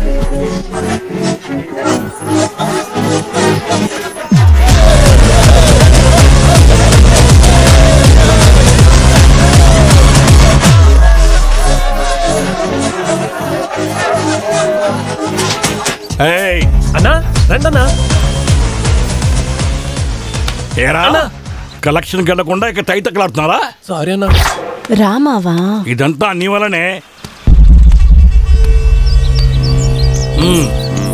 ఏయ్ అన్నా రండన్నా ఏరా కలెక్షన్ వెళ్ళకుండా ఇక తైతక్కలాడుతున్నారా సారీ అన్నా రామావా ఇదంతా నీ వల్లనే మ్మ్.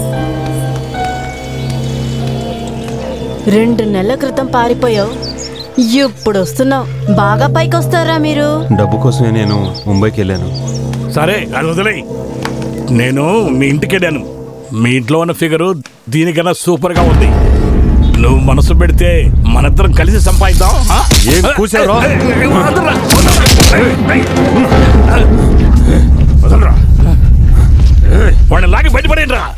రెండు నెలల క్రితం పారిపోయావు ఇప్పుడు వస్తున్నావు బాగా పైకి వస్తారా మీరు డబ్బు కోసమే నేను ముంబైకి వెళ్ళాను సరే అది వదిలేయ్ నేను మీ ఇంటికి వెళ్ళాను మీ ఇంట్లో ఉన్న ఫిగరు దీనికన్నా సూపర్ గా ఉంది నువ్వు మనసు పెడితే మనిద్దరం కలిసి సంపాదిద్దాం ఆ? ఏం కూసావురా? ఏయ్, ఏయ్, ఏయ్, వదలరా, వదలరా. ఏయ్, ఏయ్. వదలరా. ఏయ్, వాడిని లాగి బయటపడేయండి రా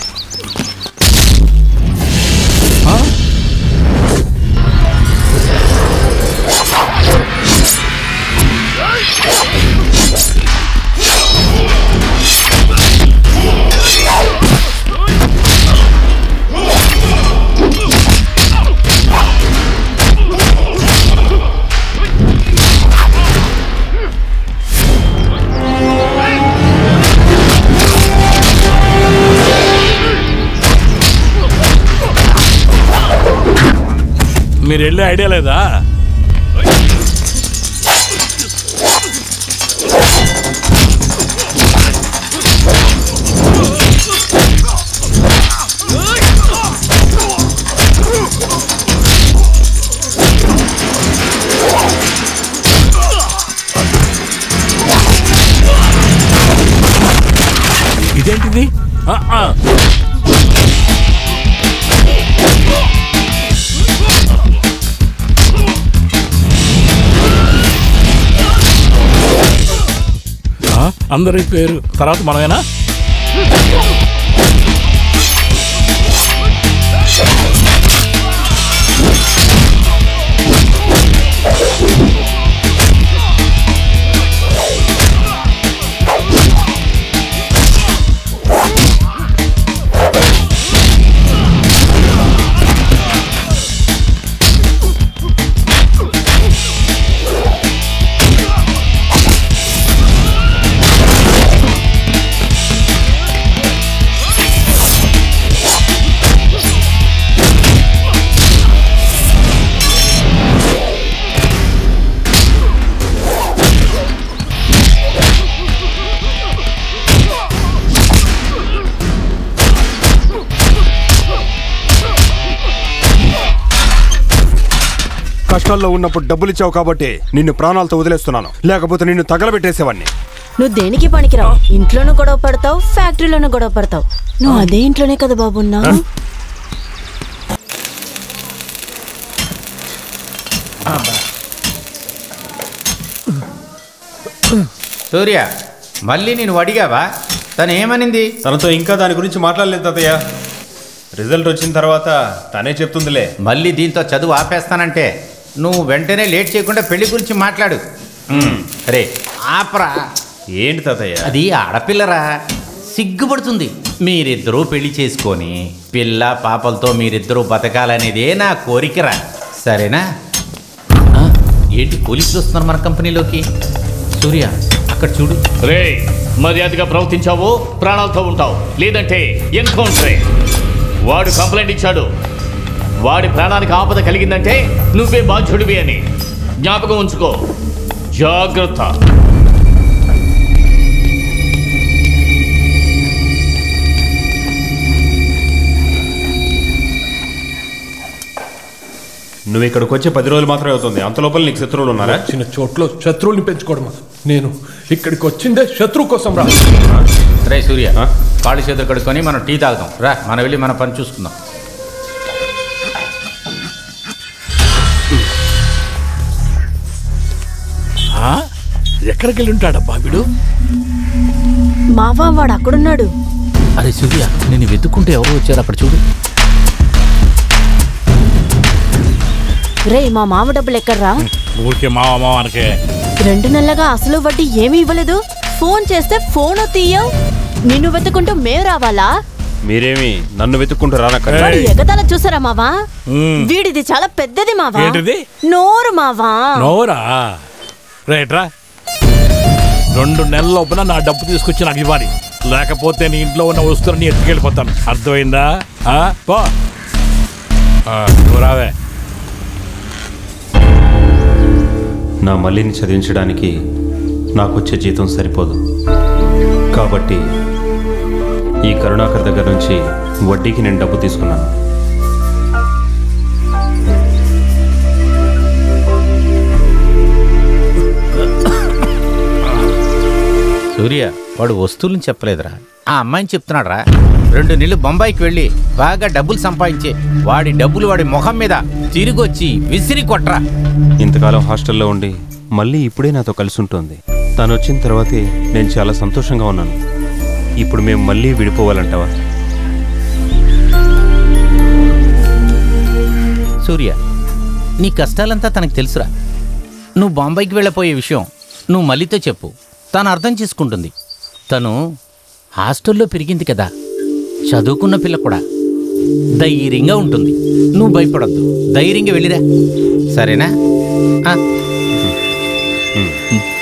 మీరు వెళ్ళే ఐడియా లేదా ఇదేంటిది ఆ, ఆ. ఆ, అందరి పేరు తర్వాత మనమేనా కష్టాల్లో ఉన్నప్పుడు డబ్బులు ఇచ్చావు కాబట్టి నిన్ను ప్రాణాలతో వదిలేస్తున్నాను లేకపోతే నిన్ను తగలబెట్టేసేవాడిని నువ్వు దేనికి పనికిరావు ఇంట్లోనూ గొడవ పడతావు ఫ్యాక్టరీలోనూ గొడవ పడతావు నువ్వు అదే ఇంట్లోనే కదా బాబు ఉన్నావు సూర్య మళ్ళీ నేను అడిగావా తను ఏమనింది తనతో ఇంకా దాని గురించి మాట్లాడలేదు తాతయ్య రిజల్ట్ వచ్చిన తర్వాత తనే చెప్తుందిలే మళ్ళీ దీంతో చదువు ఆపేస్తానంటే నువ్వు వెంటనే లేట్ చేయకుండా పెళ్లి గురించి మాట్లాడు ఉమ్, రే ఆపరా ఏంటి తాతయ్య అది ఆడపిల్లరా సిగ్గుపడుతుంది మీరిద్దరూ పెళ్లి చేసుకొని పిల్ల పాపలతో మీరిద్దరూ బతకాలనేదే నా కోరికరా సరేనా ఆ, ఏంటి పోలీసులు వస్తున్నారు మన కంపెనీలోకి సూర్య అక్కడ చూడు రే మర్యాదగా ప్రవర్తించావు ప్రాణాలతో ఉంటావు లేదంటే ఎన్కౌంటరే వాడు కంప్లైంట్ ఇచ్చాడు వాడి ప్రాణానికి ఆపద కలిగిందంటే నువ్వే బాధ్యుడివి అని జ్ఞాపకం ఉంచుకో జాగ్రత్త నువ్వు ఇక్కడికి వచ్చి పది రోజులు మాత్రమే అవుతుంది అంత లోపల నీకు శత్రువులు ఉన్నారా చిన్న చోట్ల శత్రువుల్ని పెంచుకోవడమా నేను ఇక్కడికి వచ్చిందే శత్రువు కోసం రా రే సూర్య కాళ్ళు చేతులు కడుక్కొని మనం టీ తాగుదాం రా మనం వెళ్ళి మన పని చూసుకుందాం ఆ? ఎక్కడికి వెళ్ళి ఉంటాడబ్బా వీడు మావా వాడు అక్కడున్నాడు అరే సూర్య నేను వెతుక్కుంటే ఎవరు వచ్చారు అక్కడ చూడు రే మా మామ డబ్బులు ఎక్కడ్రా ఊరికే మావా మావా అనకే రెండు నెలలుగా అసలు వడ్డీ ఏమీ ఇవ్వలేదు ఫోన్ చేస్తే ఫోన్ తీయవు నిన్ను వెతుకుంటూ మేము రావాలా మీరేమి నన్ను వెతుక్కుంటూ రానక్క వాడి ఎగతాల చూసారా మావా మ్మ్. వీడిది చాలా పెద్దది మావా ఏంటిది? నోరు మావా నోరా రైట్రా రెండు నెలల లోపల నా డబ్బు తీసుకొచ్చి నాకు ఇవ్వాలి లేకపోతే నీ ఇంట్లో ఉన్న వస్తువులన్నీ ఎత్తుకెళ్ళిపోతాను అర్థమైందా ఆ? పో ఆ, నువ్వు రావే నా మల్లిని చదివించడానికి నాకు వచ్చే జీతం సరిపోదు కాబట్టి ఈ కరుణాకర్ దగ్గర నుంచి వడ్డీకి నేను డబ్బు తీసుకున్నాను సూర్య వాడు వస్తువులను చెప్పలేదురా ఆ అమ్మాయిని చెప్తున్నాడురా రెండు నెలలు బొంబాయికి వెళ్ళి బాగా డబ్బులు సంపాదించే వాడి డబ్బులు వాడి ముఖం మీద తిరిగి వచ్చి విసిరి కొట్రా ఇంతకాలం హాస్టల్లో ఉండి మళ్ళీ ఇప్పుడే నాతో కలిసి ఉంటుంది తను వచ్చిన తర్వాతే నేను చాలా సంతోషంగా ఉన్నాను ఇప్పుడు మేము మళ్ళీ విడిపోవాలంటావా సూర్య నీ కష్టాలంతా తనకు తెలుసురా నువ్వు బాంబైకి వెళ్ళపోయే విషయం నువ్వు మళ్ళీతో చెప్పు తను అర్థం చేసుకుంటుంది తను హాస్టల్లో పెరిగింది కదా చదువుకున్న పిల్ల కూడా ధైర్యంగా ఉంటుంది నువ్వు భయపడద్దు ధైర్యంగా వెళ్ళిరా సరేనా ఆ, ఉమ్.